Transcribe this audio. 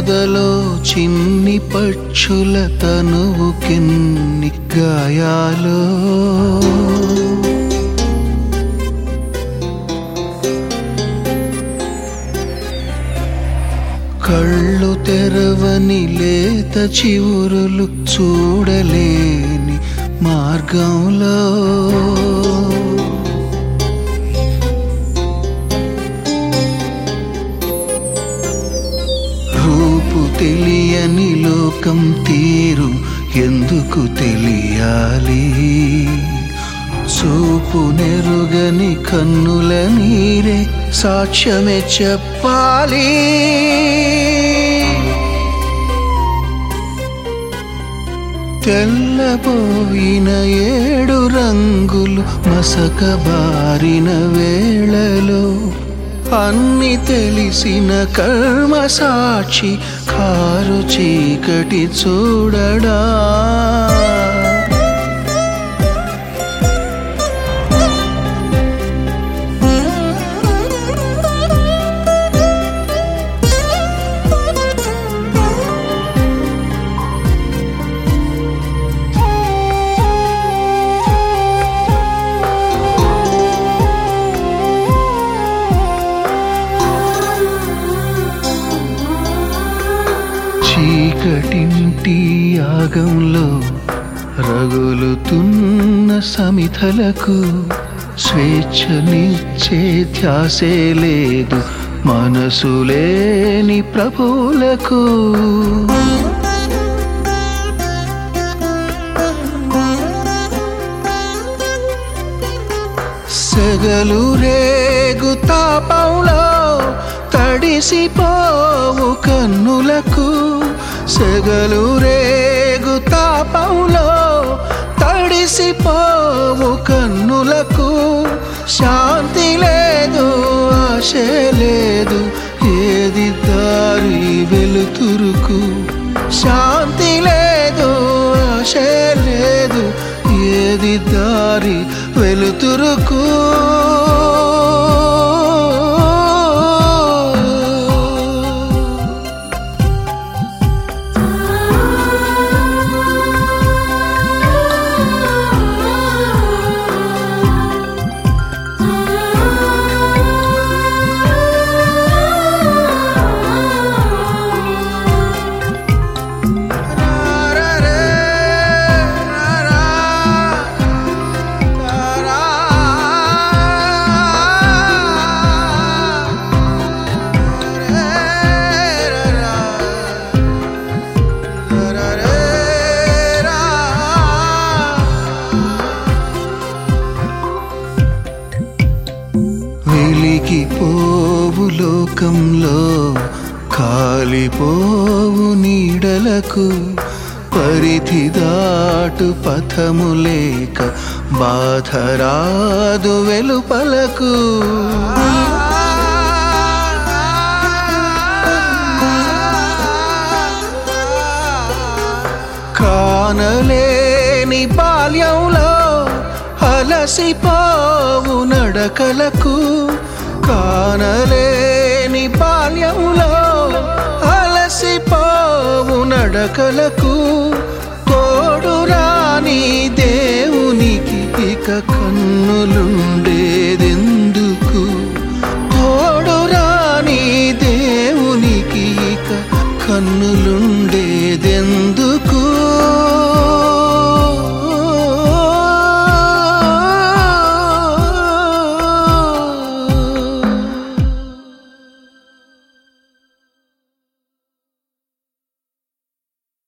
పొదలో చిన్ని పక్షుల తనువుకెన్ని గాయాలో కళ్ళు తెరవని లేత చివురులు చూడలేని మార్గంలో రూపు తెలియని లోకం తీరు ఎందుకు తెలియాలి చూపు నెరుగని కన్నుల నీరే సాక్ష్యమే చెప్పాలి తెల్లబోయిన ఏడు రంగులు మసకబారిన వేళలో అన్ని తెలిసిన కర్మ సాక్షి కారు చీకటి చూడడా చీకటింటి యాగంలో రగులుతున్న సమిధలకు స్వేచ్ఛనిచ్చే ధ్యాసే లేదు మనసు లేని ప్రభువులకు సెగలు రేగు తాపంలో తడిసిపోవు కన్నులకు సెగలు రేగు తాపంలో తడిసిపోవు కన్నులకు శాంతి లేదు ఆశ లేదు ఏది దారి వెలుతురుకు శాంతి లేదు ఆశ లేదు ఏది దారి వెలుతురుకు వెలిగిపోవు లోకంలో కాలిపోవు నీడలకు పరిధి దాటు పథము లేక బాధరాదు వెలుపలకు కానలేని బాల్యంలో అలసిపోవు నడకలకు కానలేని బాల్యంలో అలసిపోవు నడకలకు తోడు రాని దేవునికి ఇక కన్ను